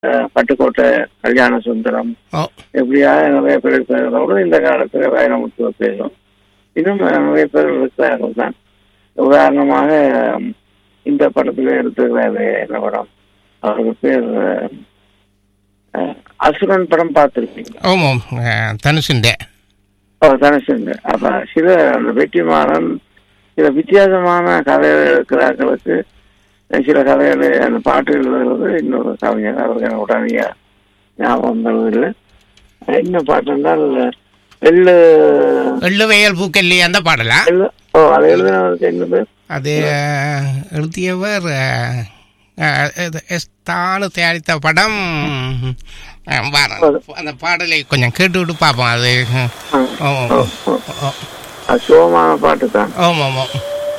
அஹ், பட்டுக்கோட்டை கல்யாண சுந்தரம் ஓ எப்படியா நிறைய பேர் இருக்கிறதோட இந்த காலத்துல வைரமுத்துவ பேரும் இன்னும் நிறைய பேர் இருக்கிறார்கள் தான் உதாரணமாக உம், இந்த படத்துல எடுத்துக்கிறாரு என்ன படம் அவருக்கு பேர் அஹ், அசுரன் படம் பார்த்துருப்பீங்க ஆமாம் அஹ், தனுஷுண்டே தனுஷுங்க அப்ப சில அந்த வெற்றிமாறன் சில வித்தியாசமான கதைகள் இருக்கிறார்களுக்கு சில கதைகள் அந்த பாட்டு எழுதுறது இன்னொரு கவிஞர் அவருக்கு எனக்கு உடனடியா ஞாபகம் வருவதில்லை என்ன பாட்டு என்றால் எள்ளு வெள்ளுவயல் பூக்கல்லி அந்த பாடலா எள்ளு ஓ அது எழுதினவருக்கு என்ன பேர் அது அஹ், எழுதியவர் அஹ், அஹ், இது எஸ் தானு தயாரித்த படம் அஹ், வாரம். அந்த பாடலை கொஞ்சம் கேட்டு விட்டு பார்ப்போம் அது ஆ. ஆமாம் ஓ, ஓ. அது சுகமான பாட்டு தான் ஆமாம் ஆமாம்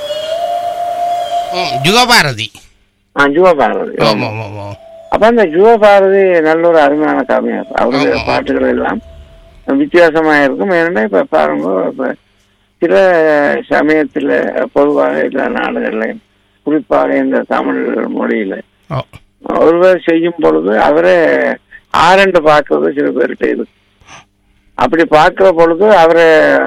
ஓம் ஜுகபாரதி ஆ ஜுவபாரதி ஆமாம் ஆமாம் ஆமாம் அப்ப அந்த ஜுவபாரதி நல்ல ஒரு அருமையான கவிஞர் அவருடைய ஆமா. பாட்டுகள் எல்லாம் வித்தியாசமா இருக்கும் ஏன்னா இப்ப பாருங்க இப்ப சில சமயத்துல பொதுவாக எல்லா நாடுகள்லையும் குறிப்பாக இந்த தமிழ் மொழியில ஓ ஒருவர் செய்யும் பொழுது அவரே ஆரண்டு பார்க்கறது சில பேர்கிட்ட இருக்கு அப்படி பார்க்கிற பொழுது அவரை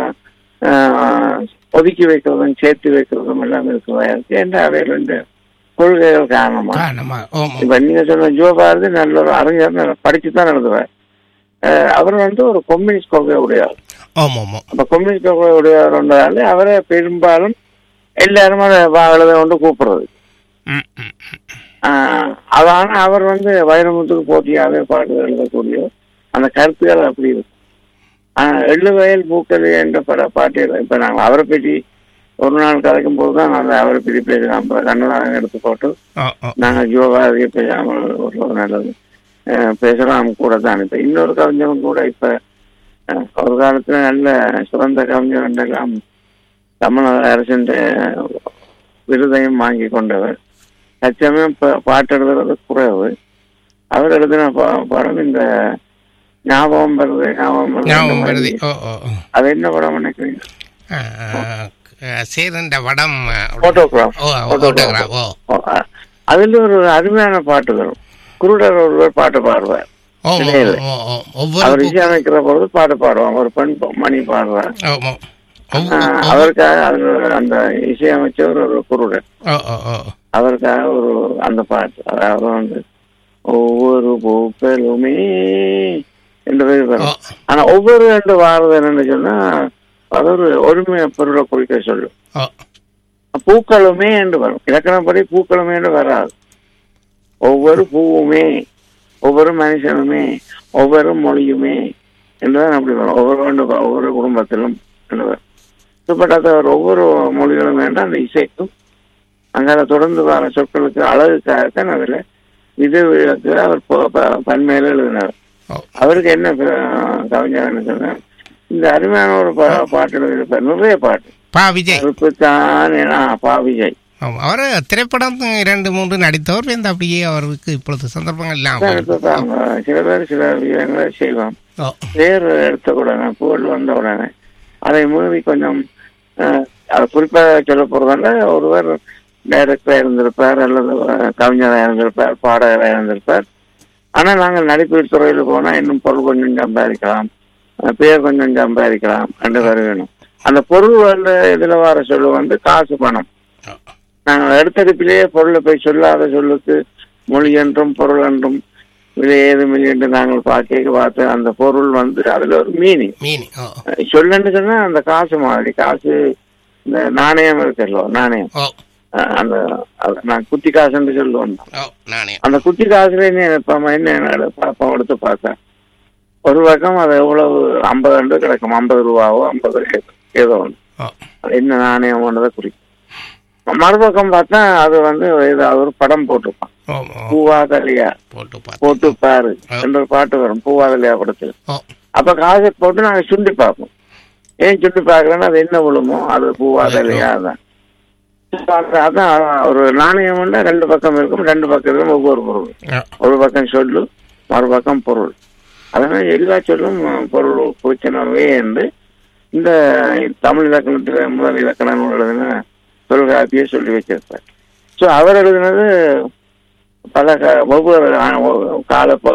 ஆஹ், ஒதுக்கி வைக்கிறதும் சேர்த்து வைக்கிறதும் எல்லாம் இருக்கிறதா இருக்கு என்ன அவையில் இந்த கொள்கைகள் காரணமா காரணமா ஆமாம் இப்ப நீங்க சொன்ன ஜோபாரதி நல்ல ஒரு அறிஞர் நல்ல படிச்சு தான் எழுதுவார் அஹ் அவர் வந்து ஒரு கம்யூனிஸ்ட் கொள்கை உடையவர் ஆமாம் ஆமாம் அப்ப கம்யூனிஸ்ட் கொள்கை உடையவர்ன்றதால அவரை பெரும்பாலும் எல்லாரும் அதை வா- எழுத கொண்டு கூப்பிடுறது ம் ம் ம். ஆஹ் அதான அவர் வந்து வைரமுத்துக்கு போட்டியாகவே பாட்டு எழுதக்கூடிய அந்த கருத்துக்கள் அப்படி இருக்கு ஆஹ் எள்ளு வயல் பூக்கள் என்ற பட பாட்டு இப்ப நாங்கள் அவரை பற்றி ஒரு நாள் கதைக்கும் போது தான் நாங்கள் அவரை பற்றி பேசலாம் அப்புறம் கண்ணதாசன் எடுத்து போட்டு ஓ ஓ நாங்கள் ஜீவபாரதியை பேசாமல் ஒரு நல்லது அஹ் பேசலாம் கூட தான் இப்ப இன்னொரு கவிஞரும் கூட இப்ப அஹ், ஒரு காலத்துல நல்ல சிறந்த கவிஞர் என்றெல்லாம் தமிழக அரசின் விருதையும் வாங்கி கொண்டவர் தற்சமயம் ப- பாட்டு எழுதுறது குறைவு அவர் எழுதின ப- படம் இந்த ஞாபகம் வருது ஞாபகம் வருது ஞாபகம் இந்த வருது மாதிரி. ஓ ஓ ஓ. அது என்ன படம் நினைக்கிறீங்க அஹ், அஹ், சேரண்ட வடம் போட்டோகிராஃப் ஓ ஃபோட்டோகிராஃப் ஓ அதுல ஒரு அருமையான பாட்டு வரும் குருடர் ஒருவர் பாட்டு பாடுவார் ஓ ஓ, இல்ல, இல்ல. ஓ, ஓ. ஒவ்வொரு அவர் பூ- இசையமைக்கிற பொழுது பாட்டு பாடுவாங்க ஒரு பெண் பொ- மணி பாடுவார் ஓ, ஓ. ஒவ்வொரு- ஆஹ் ஒவ்வொரு- அவருக்காக அதுல அந்த இசையமைச்சவர் ஒரு குருடன் ஓ ஓ ஓ அவருக்காக ஒரு அந்த பாட்டு அதாவது வந்து ஒவ்வொரு பூக்களுமே என்று வரும் ஓ ஆனா ஒவ்வொரு ரெண்டு வாரது என்னன்னு சொன்னா அது ஒரு ஒருமை பொருளை குறிக்க சொல்லும் ஓ பூக்களுமே என்று வரும் இலக்கணப்படி பூக்களுமே என்று வராது ஒவ்வொரு பூவுமே ஒவ்வொரு மனுஷனுமே ஒவ்வொரு மொழியுமே என்றுதான் அப்படி வரும் ஒவ்வொரு ஆண்டு- ஒவ்வொரு குடும்பத்திலும் என்று வரும் இப்பட்ட ஒவ்வொரு மொழிகளும் வேண்டாம் அந்த இசைக்கும் அங்கால தொடர்ந்து வர சொற்களுக்கு அழகுக்காகத்தான் அதுல இது விளக்கு அவர் ப- ப- பன்மையில எழுதினார் ஓ அவருக்கு என்ன அஹ், கவிஞர் என்ன சொன்னார் இந்த அருமையான ஒரு பா- பாட்டு எழுதியிருப்பார் நிறைய பாட்டு பா விஜய் கருப்புத்தான் என பா விஜய் ஆமா. அவர் திரைப்படம் இரண்டு மூன்று நடித்தவர் இந்த அப்படியே அவருக்கு இப்பொழுது சந்தர்ப்பங்கள் அதான் இல்லாமல் இப்ப பாருங்க, சில பேர் சில விஷயங்களை செய்வான் ஓ பேர் எடுத்த உடனே புகழ் வந்த உடனே அதை மூவி கொஞ்சம் அஹ், அது குறிப்பாக சொல்ல போறதால ஒருவர் டைரக்டரா இருந்திருப்பார் அல்லது அஹ், கவிஞராக இருந்திருப்பார் பாடகராக இருந்திருப்பார் ஆனா நாங்கள் நடிப்பு துறையில போனா இன்னும் பொருள் கொஞ்சம் சம்பாதிக்கலாம் அஹ், பேர் கொஞ்சம் சம்பாதிக்கலாம் என்று வர வேணும் அந்த பொருள் வந்து இதுல வர சொல்லு வந்து காசு பணம் ஓ. நாங்கள் எடுத்தடுப்பிலேயே பொருளை போய் சொல்லாத சொல்லுக்கு மொழி என்றும் பொருள் என்றும் விலை ஏதுமில்லை என்று நாங்கள் பார்க்க பார்த்து அந்த பொருள் வந்து அதுல ஒரு மீனிங் மீனி ஓ சொல்லுன்னு சொன்னா அந்த காசு மாதிரி காசு இந்த நாணயம் இருக்குல்ல நாணயம் ஓ அஹ் அந்த அது நான் குத்தி காசுன்னு சொல்லுவோம் ஓ நானே அந்த குத்தி காசுல என்ன நினைப்பாம என்ன பாப்பா எடுத்து பார்த்தேன் ஒரு பக்கம் அது எவ்வளவு ஐம்பது ரெண்டு கிடைக்கும் ஐம்பது ரூபாவோ ஐம்பது ஏதோ ஒன்று ஓ அது என்ன நாணயம் ஒன்றதை குறிக்கும் மறுபக்கம் பார்த்தா அது வந்து ஏதாவது ஒரு படம் போட்டிருப்பான் ஓ ஓ பூவாதலியா போட்டு பார்த்து போட்டு பாரு என்ற ஒரு பாட்டு வரும் பூவாதலியா படத்தில் ஓ அப்ப காசை போட்டு நாங்க சுண்டி பார்ப்போம் ஏன் சுண்டி பார்க்கறோன்னா அது என்ன விழுமோ அது பூவாதலியா அதான் அப்ப அதான் ஒரு நாணயம் வந்து ரெண்டு பக்கம் இருக்கும் ரெண்டு பக்கம் ஒவ்வொரு பொருள் ஓ ஒரு பக்கம் சொல்லு மறுபக்கம் பொருள் அதனால எல்லா சொல்லும் பொருள் குறிச்சனவே என்று இந்த தமிழ் இலக்கணத்துல முதல் இலக்கணம் எழுதின தொல்காப்பியை சொல்லி வச்சிருப்பார் ஸோ அவர் எழுதினது பல க- ஒவ்வொரு கால